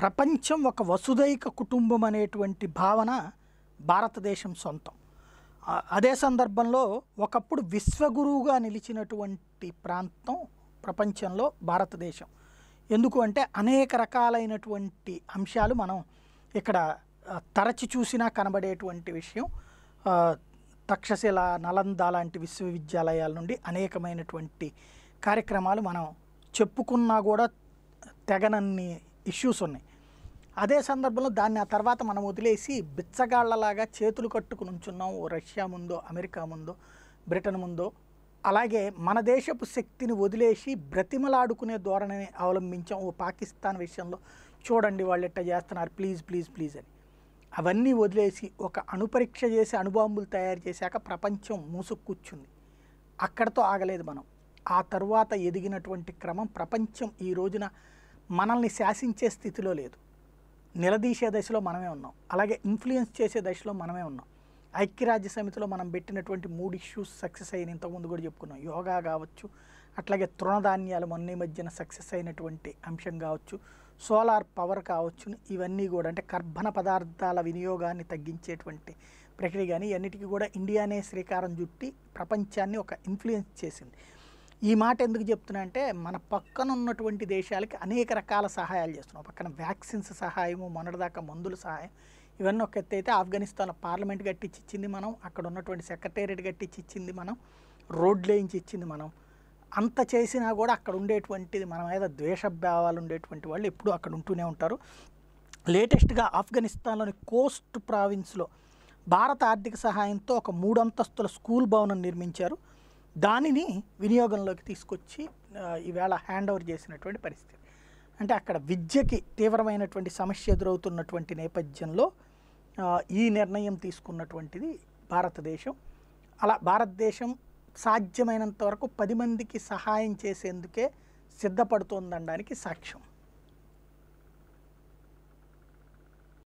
ప్రపంచం ఒక వసుదైక కుటుంబం అనేటువంటి భావన భారతదేశం సొంతం ఆ, అదే సందర్భంలో ఒకప్పుడు విశ్వగురువుగా నిలిచినటువంటి ప్రాంతం ప్రపంచంలో భారతదేశం ఎందుకు అంటే అనేక రకాలైనటువంటి అంశాలు మనం ఇక్కడ ఆ, తరచి చూసినా కనబడేటువంటి విషయం ఆ, తక్షశిల నలంద లాంటి విశ్వవిద్యాలయాల నుండి అనేకమైనటువంటి కార్యక్రమాలు మనం చెప్పుకున్నా కూడా తెగనన్ని ఇష్యూస్ ఉన్నాయి అదే సందర్భంలో దాన్ని ఆ తర్వాత మనం వదిలేసి బిచ్చగాళ్లలాగా చేతులు కట్టుకుని ఉంచున్నాం ఓ రష్యా ముందో అమెరికా ముందో బ్రిటన్ ముందో అలాగే మన దేశపు శక్తిని వదిలేసి బ్రతిమలాడుకునే ధోరణిని అవలంబించాం ఓ పాకిస్తాన్ విషయంలో చూడండి వాళ్ళు ఎట్లా చేస్తున్నారు ప్లీజ్ ప్లీజ్ ప్లీజ్ అని అవన్నీ వదిలేసి ఒక అణుపరీక్ష చేసి అణుబాంబులు తయారు చేశాక ప్రపంచం మూసుకు కూర్చుంది అక్కడతో ఆగలేదు మనం ఆ తరువాత ఎదిగినటువంటి క్రమం ప్రపంచం ఈ రోజున మనల్ని శాసించే స్థితిలో లేదు నిలదీసే దశలో మనమే ఉన్నాం అలాగే ఇన్ఫ్లుయెన్స్ చేసే దశలో మనమే ఉన్నాం ఐక్యరాజ్య సమితిలో మనం పెట్టినటువంటి మూడు ఇష్యూస్ సక్సెస్ అయిన ఇంతకుముందు కూడా చెప్పుకున్నాం యోగా కావచ్చు అట్లాగే తృణధాన్యాలు మొన్న ఈ మధ్యన సక్సెస్ అయినటువంటి అంశం కావచ్చు సోలార్ పవర్ కావచ్చు ఇవన్నీ కూడా అంటే కర్బన పదార్థాల వినియోగాన్ని తగ్గించేటువంటి ప్రక్రియ కానీ అన్నిటికీ కూడా ఇండియానే శ్రీకారం చుట్టి ప్రపంచాన్ని ఒక ఇన్ఫ్లుయెన్స్ చేసింది ఈ మాట ఎందుకు చెప్తున్నా అంటే మన పక్కన ఉన్నటువంటి దేశాలకి అనేక రకాల సహాయాలు చేస్తున్నాం పక్కన వ్యాక్సిన్స్ సహాయము మొన్నటిదాకా మందుల సహాయం ఇవన్నీ ఒక ఎత్తు అయితే ఆఫ్ఘనిస్తాన్లో పార్లమెంట్ కట్టించి ఇచ్చింది మనం అక్కడ ఉన్నటువంటి సెక్రటేరియట్ కట్టించి ఇచ్చింది మనం రోడ్లు వేయించి ఇచ్చింది మనం అంత చేసినా కూడా అక్కడ ఉండేటువంటిది మన మీద ద్వేషభావాలు ఉండేటువంటి వాళ్ళు ఎప్పుడూ అక్కడ ఉంటూనే ఉంటారు లేటెస్ట్గా ఆఫ్ఘనిస్తాన్లోని కోస్ట్ ప్రావిన్స్లో భారత ఆర్థిక సహాయంతో ఒక మూడంతస్తుల స్కూల్ భవనం నిర్మించారు దానిని వినియోగంలోకి తీసుకొచ్చి ఆ, ఈవేళ హ్యాండ్ ఓవర్ చేసినటువంటి పరిస్థితి అంటే అక్కడ విద్యకి తీవ్రమైనటువంటి సమస్య ఎదురవుతున్నటువంటి నేపథ్యంలో ఆ, ఈ నిర్ణయం తీసుకున్నటువంటిది భారతదేశం అలా భారతదేశం సాధ్యమైనంత వరకు పది మందికి సహాయం చేసేందుకే సిద్ధపడుతోందనడానికి సాక్ష్యం